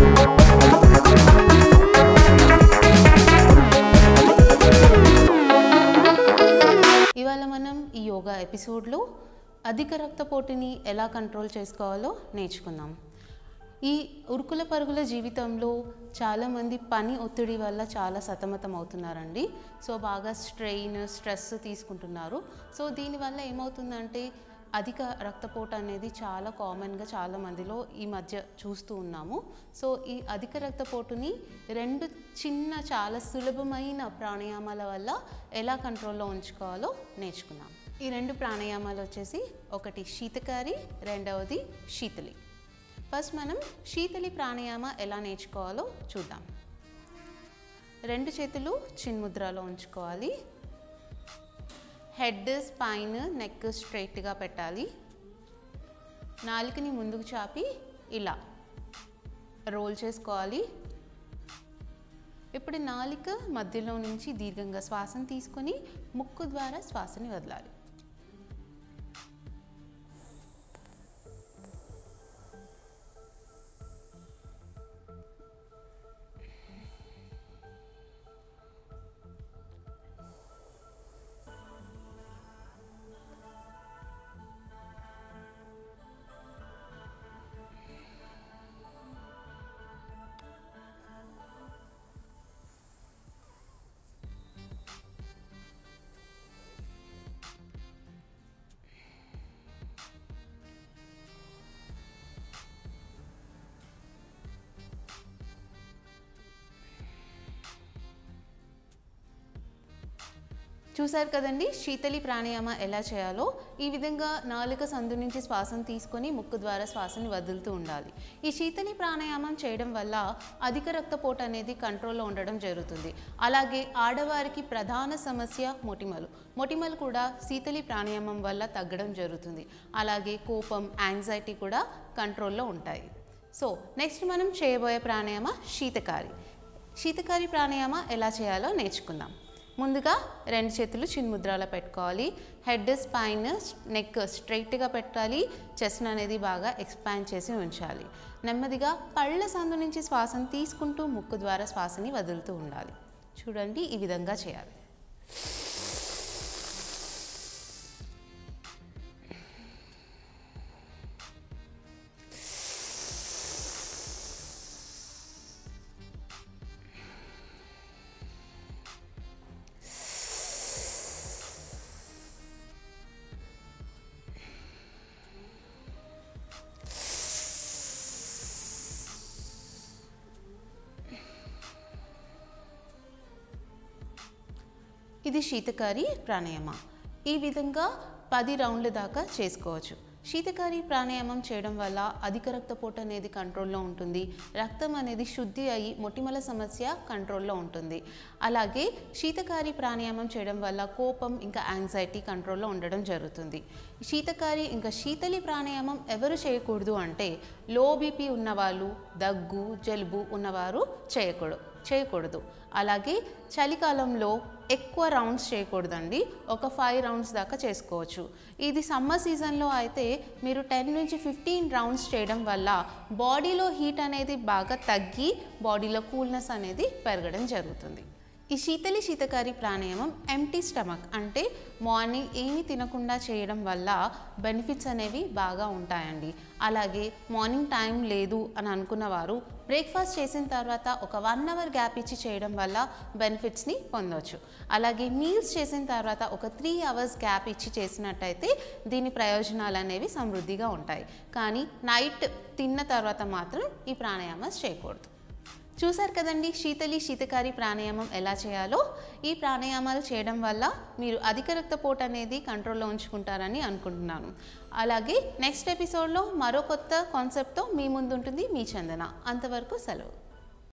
ఇవాళ మనం ఈ యోగా ఎపిసోడ్లో అధిక రక్తపోటుని ఎలా కంట్రోల్ చేసుకోవాలో నేర్చుకుందాం ఈ ఉరుకుల పరుగుల జీవితంలో చాలామంది పని ఒత్తిడి వల్ల చాలా సతమతం అవుతున్నారండి సో బాగా స్ట్రెయిన్ స్ట్రెస్ తీసుకుంటున్నారు సో దీనివల్ల ఏమవుతుందంటే అధిక రక్తపోటు అనేది చాలా కామన్గా చాలా మందిలో ఈ మధ్య చూస్తూ ఉన్నాము సో ఈ అధిక రక్తపోటుని రెండు చిన్న చాలా సులభమైన ప్రాణాయామాల వల్ల ఎలా కంట్రోల్లో ఉంచుకోవాలో నేర్చుకున్నాం ఈ రెండు ప్రాణాయామాలు వచ్చేసి ఒకటి శీతకారి రెండవది శీతలి ఫస్ట్ మనం శీతలి ప్రాణాయామ ఎలా నేర్చుకోవాలో చూద్దాం రెండు చేతులు చిన్ముద్రలో ఉంచుకోవాలి హెడ్ స్పైన్ నెక్ స్ట్రైట్గా పెట్టాలి నాలుకని ముందుకు చాపి ఇలా రోల్ చేసుకోవాలి ఇప్పుడు నాలిక మధ్యలో నుంచి దీర్ఘంగా శ్వాసను తీసుకొని ముక్కు ద్వారా శ్వాసని వదలాలి చూశారు కదండి శీతలి ప్రాణాయామ ఎలా చేయాలో ఈ విధంగా నాలుక సందు నుంచి శ్వాసను తీసుకొని ముక్కు ద్వారా శ్వాసని వదులుతూ ఉండాలి ఈ శీతలి ప్రాణాయామం చేయడం వల్ల అధిక రక్తపోటు అనేది కంట్రోల్లో ఉండడం జరుగుతుంది అలాగే ఆడవారికి ప్రధాన సమస్య మొటిమలు మొటిమలు కూడా శీతలి ప్రాణాయామం వల్ల తగ్గడం జరుగుతుంది అలాగే కోపం యాంగ్జైటీ కూడా కంట్రోల్లో ఉంటాయి సో నెక్స్ట్ మనం చేయబోయే ప్రాణాయామ శీతకారి శీతకారి ప్రాణాయామ ఎలా చేయాలో నేర్చుకుందాం ముందుగా రెండు చేతులు చిన్ముద్రాలో పెట్టుకోవాలి హెడ్ స్పైన్ నెక్ స్ట్రైట్గా పెట్టాలి చెస్ట్ అనేది బాగా ఎక్స్పాండ్ చేసి ఉంచాలి నెమ్మదిగా పళ్ళ సందు నుంచి శ్వాసను తీసుకుంటూ ముక్కు ద్వారా శ్వాసని వదులుతూ ఉండాలి చూడండి ఈ విధంగా చేయాలి ఇది శీతకారి ప్రాణాయామ ఈ విధంగా పది రౌండ్ల దాకా చేసుకోవచ్చు శీతకారి ప్రాణాయామం చేయడం వల్ల అధిక రక్తపోటు అనేది కంట్రోల్లో ఉంటుంది రక్తం అనేది శుద్ధి అయ్యి మొటిమల సమస్య కంట్రోల్లో ఉంటుంది అలాగే శీతకారి ప్రాణాయామం చేయడం వల్ల కోపం ఇంకా యాంగ్జైటీ కంట్రోల్లో ఉండడం జరుగుతుంది శీతకారి ఇంకా శీతలి ప్రాణాయామం ఎవరు చేయకూడదు అంటే లో బీపీ ఉన్నవాళ్ళు దగ్గు జలుబు ఉన్నవారు చేయకూడదు చేయకూడదు అలాగే చలికాలంలో ఎక్కువ రౌండ్స్ చేయకూడదండి ఒక ఫైవ్ రౌండ్స్ దాకా చేసుకోవచ్చు ఇది సమ్మర్ సీజన్లో అయితే మీరు టెన్ నుంచి ఫిఫ్టీన్ రౌండ్స్ చేయడం వల్ల బాడీలో హీట్ అనేది బాగా తగ్గి బాడీలో కూల్నెస్ అనేది పెరగడం జరుగుతుంది ఈ శీతలి శీతకారి ప్రాణాయామం ఎంటీ స్టమక్ అంటే మార్నింగ్ ఏమీ తినకుండా చేయడం వల్ల బెనిఫిట్స్ అనేవి బాగా ఉంటాయండి అలాగే మార్నింగ్ టైం లేదు అని అనుకున్న వారు బ్రేక్ఫాస్ట్ చేసిన తర్వాత ఒక వన్ అవర్ గ్యాప్ ఇచ్చి చేయడం వల్ల బెనిఫిట్స్ని పొందవచ్చు అలాగే మీల్స్ చేసిన తర్వాత ఒక త్రీ అవర్స్ గ్యాప్ ఇచ్చి చేసినట్టయితే దీని ప్రయోజనాలు అనేవి సమృద్ధిగా ఉంటాయి కానీ నైట్ తిన్న తర్వాత మాత్రం ఈ ప్రాణాయామం చేయకూడదు చూశారు కదండి శీతలి శీతకారి ప్రాణాయామం ఎలా చేయాలో ఈ ప్రాణాయామాలు చేయడం వల్ల మీరు అధిక రక్తపోటు అనేది కంట్రోల్లో ఉంచుకుంటారని అనుకుంటున్నాను అలాగే నెక్స్ట్ ఎపిసోడ్లో మరో కొత్త కాన్సెప్ట్తో మీ ముందు ఉంటుంది మీ చందన అంతవరకు సెలవు